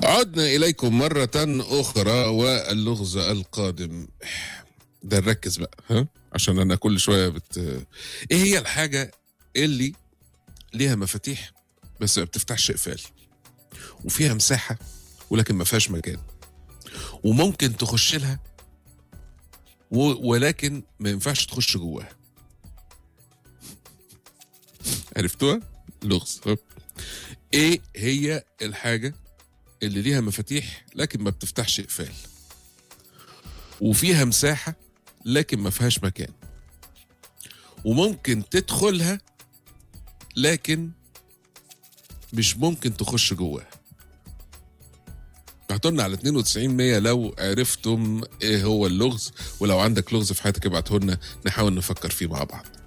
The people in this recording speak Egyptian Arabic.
عدنا إليكم مرة أخرى واللغز القادم ده نركز بقى ها عشان أنا كل شوية بت إيه هي الحاجة اللي ليها مفاتيح بس ما بتفتحش إقفال وفيها مساحة ولكن ما فيهاش مكان وممكن تخش لها و... ولكن ما ينفعش تخش جواها عرفتوها؟ لغز ها؟ ايه هي الحاجة اللي ليها مفاتيح لكن ما بتفتحش اقفال وفيها مساحة لكن ما فيهاش مكان وممكن تدخلها لكن مش ممكن تخش جواها ابعتوا لنا على 92 100 لو عرفتم ايه هو اللغز ولو عندك لغز في حياتك ابعته لنا نحاول نفكر فيه مع بعض